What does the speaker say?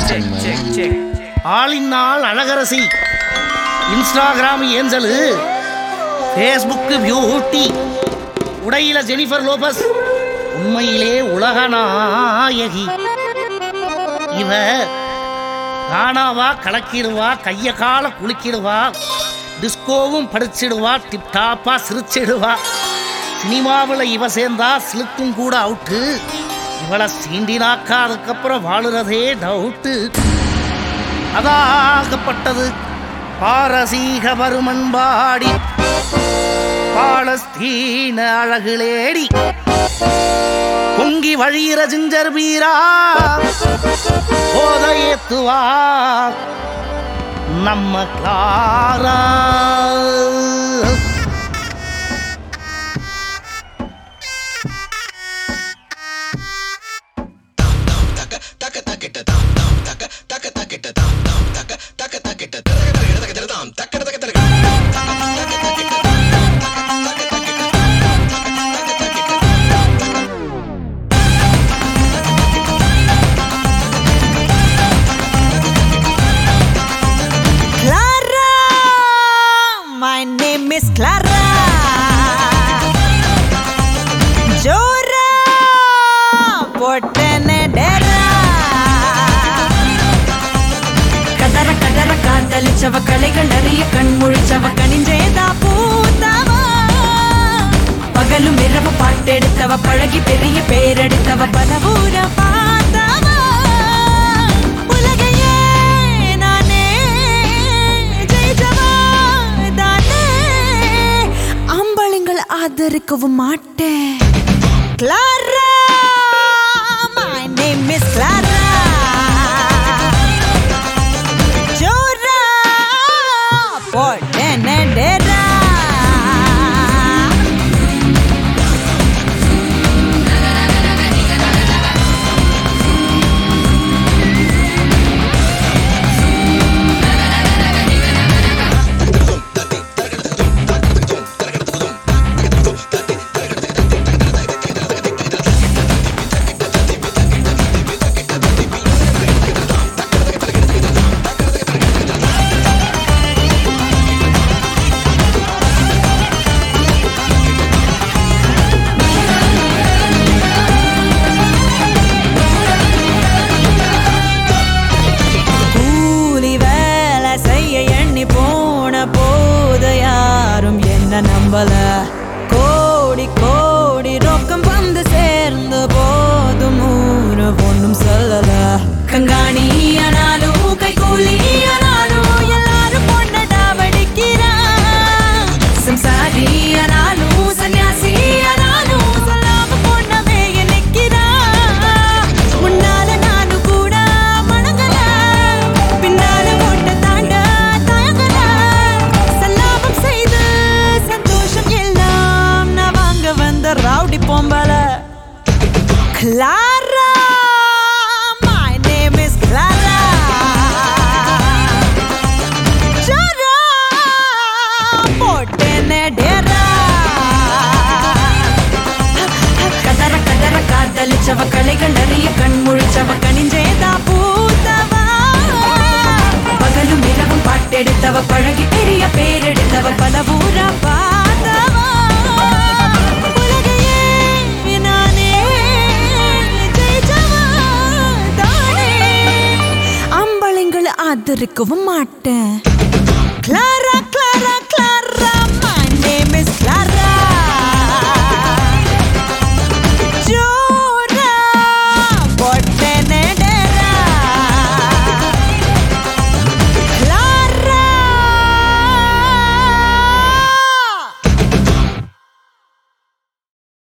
ஆளினால் அழகரசி Instagram angel Facebook beauty உடையில Jennifer Lopez உண்மையிலே உலக நாயகி இவ காணாவா கலக்கிடுவா கைய கால குலுக்கிடுவா டிஸ்கோவும் படிச்சிடுவா டிப்டாப்பா சிரிச்சிடுவா சினிமாவில் இவ சேர்ந்தா சிலுக்கும் கூட அவுட்டு இவளை சீண்டினாக்கா அதுக்கப்புறம் வாழுறதே டவுட்டு அதாகப்பட்டது பாரசீக வருமன்பாடி பாலஸ்தீன அழகுலேடி பொங்கி வழியிற ஜிஞ்சர் வீரா போத ஏத்துவா நம்ம Clara Clara, my name is Clara. Jora, பொட்டன டெரா. கதற கதற காதலிச்சவ கலைகள் நிறைய கண் முழிச்சவ கனிஞ்சேதா பூத்தவ பகலும் இரவு பாட்டெடுத்தவ பழகி பெரிய பேரெடுத்தவ பல ஊர பார்த்தவ உலகையே நானே ஜெயிச்சவா தானே அம்பளங்கள் ஆதரிக்கவும் மாட்டேன் Clara my name is Clara ஜோரா போட்டேன டெரா கூலி வேலை செய்ய எண்ணி போன போது யாரும் என்ன நம்பல கோடி கோடி ரொக்கம் வந்து சேர்ந்த போதும் ஊரு ஒண்ணும் சொல்லல கங்காணி ஆனாலும் கை கூலி ஆனாலும் எல்லாரும் பொண்ணடா வடிக்கிறான் சம்சாரி ஆனாலும் சன்னியாசி ஆனாலும் சொல்லாம பொண்ணவே நிக்கிறான் முன்னால நானும் கூட மணங்கல பின்னால ஓட்ட தாண்ட தயங்கல சல்லாபம் செய்து சந்தோஷம் எல்லாம் நான் வாங்க வந்த ரவுடி பொம்பல Clara my name is Clara ஜோரா போட்டேனே டேரா கதற கதற காதலிச்சவ கலைகள் நிறைய கண் முழிச்சவ கனிஞ்சேதா பூத்தவ பகலும் இரவும் பாட்டெடுத்தவ பழகி பெரிய பேரெடுத்தவ பல ஊர பார்த்தவ உலகையே நானே ஜெயிச்சவ தானே அம்பளைங்களை ஆதரிக்கவும் மாட்டேன்